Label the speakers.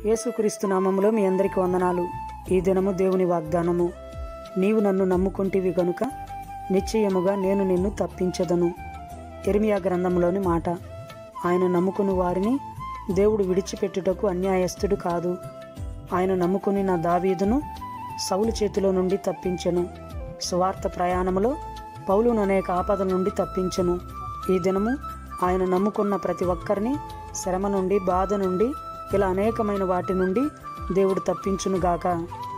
Speaker 1: యేసుక్రీస్తు నామములో మీ అందరికి వందనాలు ఈ దినము దేవుని వాగ్దానము నీవు నన్ను నమ్ముకుంటివి గనుక నిశ్చయముగా నేను నిన్ను తప్పించదను ఎర్మియా గ్రంథంలోని మాట ఆయన నమ్ముకుని వారిని దేవుడు విడిచిపెట్టుటకు అన్యాయస్తుడు కాదు ఆయన నమ్ముకుని నా దావీదును సౌలు చేతిలో నుండి తప్పించెను సువార్త ప్రయాణములో పౌలును అనేక ఆపదల నుండి తప్పించెను ఈ దినము ఆయన నమ్ముకున్న ప్రతి ఒక్కరిని శ్రమ నుండి బాధ నుండి ఇలా అనేకమైన వాటి నుండి దేవుడు తప్పించునుగాక